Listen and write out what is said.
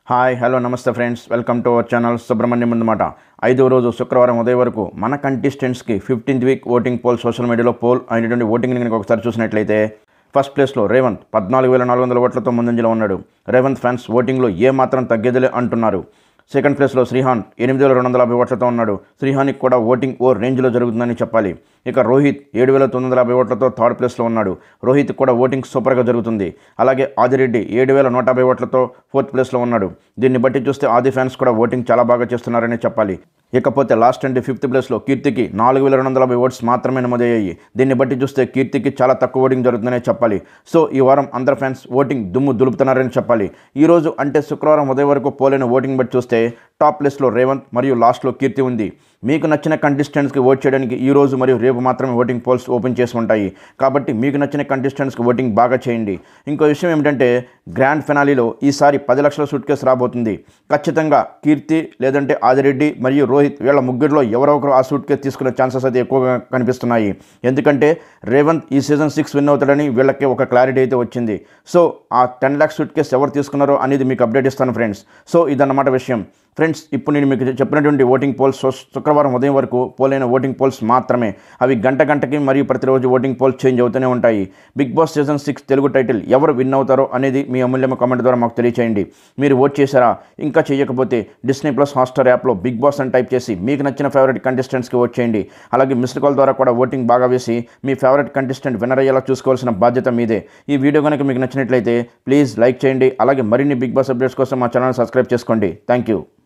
hi hello namaste friends welcome to our channel Subrahmanyam ముందుమాట ఐదో రోజు శుక్రవారం ఉదయం వరకు మన కంటెస్టెంట్స్కి fifteenth week voting poll social మీడియాలో పోల్ అయినటువంటి ఓటింగ్ కనుక ఒకసారి చూసినట్లయితే ఫస్ట్ ప్లేస్లో రేవంత్ పద్నాలుగు వేల నాలుగు వందల ఓట్లతో ముందంజలో ఉన్నాడు రేవంత్ ఫ్యాన్స్ ఓటింగ్లో ఏ మాత్రం తగ్గేదిలే అంటున్నారు సెకండ్ ప్లేస్లో శ్రీహాన్ ఎనిమిది వేల రెండు వందల యాభై ఓట్లతో ఉన్నాడు శ్రీహాన్కి కూడా ఓటింగ్ ఓ రేంజ్లో జరుగుతుందని చెప్పాలి ఇక రోహిత్ ఏడు వేల తొమ్మిది వందల యాభై ఓట్లతో థర్డ్ ప్లేస్లో ఉన్నాడు రోహిత్ కూడా ఓటింగ్ సూపర్గా జరుగుతుంది అలాగే ఆదిరెడ్డి ఏడు వేల నూట యాభై ఓట్లతో ఫోర్త్ ప్లేస్లో ఉన్నాడు దీన్ని బట్టి చూస్తే ఆది ఫ్యాన్స్ కూడా ఓటింగ్ చాలా బాగా చేస్తున్నారని చెప్పాలి ఇకపోతే లాస్ట్ అండ్ ఫిఫ్త్ ప్లేస్లో కీర్తికి నాలుగు వేల రెండు వందల యాభై ఓట్స్ మాత్రమే నమోదయ్యాయి దీన్ని బట్టి చూస్తే కీర్తికి చాలా తక్కువ ఓటింగ్ జరుగుతుందనే చెప్పాలి సో ఈ వారం అందరు ఫ్యాన్స్ ఓటింగ్ దుమ్ము దులుపుతున్నారని చెప్పాలి ఈ రోజు అంటే శుక్రవారం ఉదయం వరకు పోలైన ఓటింగ్ బట్టి చూస్తే టాప్ ప్లేస్లో రేవంత్ మరియు లాస్ట్లో కీర్తి ఉంది మీకు నచ్చిన కంటెస్టెంట్స్కి ఓట్ చేయడానికి ఈ రోజు మరియు రేపు మాత్రమే ఓటింగ్ పోల్స్ ఓపెన్ చేసి ఉంటాయి కాబట్టి మీకు నచ్చిన కంటెస్టెంట్స్కి ఓటింగ్ బాగా చేయండి ఇంకో విషయం ఏమిటంటే గ్రాండ్ ఫినాలీలో ఈసారి పది లక్షల సూట్ కేసు రాబోతుంది ఖచ్చితంగా కీర్తి లేదంటే ఆదిరెడ్డి మరియు రోహిత్ వీళ్ళ ముగ్గురిలో ఎవరో ఒకరు ఆ సూట్ కేసు తీసుకునే ఛాన్సెస్ అయితే ఎక్కువగా కనిపిస్తున్నాయి ఎందుకంటే రేవంత్ ఈ సీజన్ సిక్స్ విన్ అవుతాడని వీళ్ళకి ఒక క్లారిటీ అయితే వచ్చింది సో ఆ టెన్ ల్యాక్స్ సూట్ కేసు ఎవరు తీసుకున్నారో అనేది మీకు అప్డేట్ ఇస్తాను ఫ్రెండ్స్ సో ఇదన్నమాట విషయం ఫ్రెండ్స్ ఇప్పుడు నేను మీకు చెప్పినటువంటి ఓటింగ్ పోల్స్ శుక్రవారం ఉదయం వరకు పోలైన ఓటింగ్ పోల్స్ మాత్రమే అవి గంట గంటకి మరియు ప్రతిరోజు ఓటింగ్ పోల్స్ చేంజ్ అవుతూనే ఉంటాయి Bigg Boss season six Telugu title ఎవరు విన్ అవుతారో అనేది మీ అమూల్యమ కామెంట్ ద్వారా మాకు తెలియచేయండి మీరు ఓట్ చేశారా ఇంకా చేయకపోతే డిస్నీ ప్లస్ హాట్స్టార్ యాప్లో బిగ్ బాస్ అని టైప్ చేసి మీకు నచ్చిన ఫేవరెట్ కంటెస్టెంట్స్కి ఓట్ చేయండి అలాగే మిస్డ్ కాల్ ద్వారా కూడా ఓటింగ్ బాగా వేసి మీ ఫేవరెట్ కంటెస్టెంట్ విన్నర్ అయ్యేలా చూసుకోవాల్సిన బాధ్యత మీదే ఈ వీడియో కనుక మీకు నచ్చినట్లయితే ప్లీజ్ లైక్ చేయండి అలాగే మరిన్ని బిగ్ బాస్ అప్డేట్స్ కోసం మా ఛానల్ సబ్స్క్రైబ్ చేసుకోండి థ్యాంక్ యూ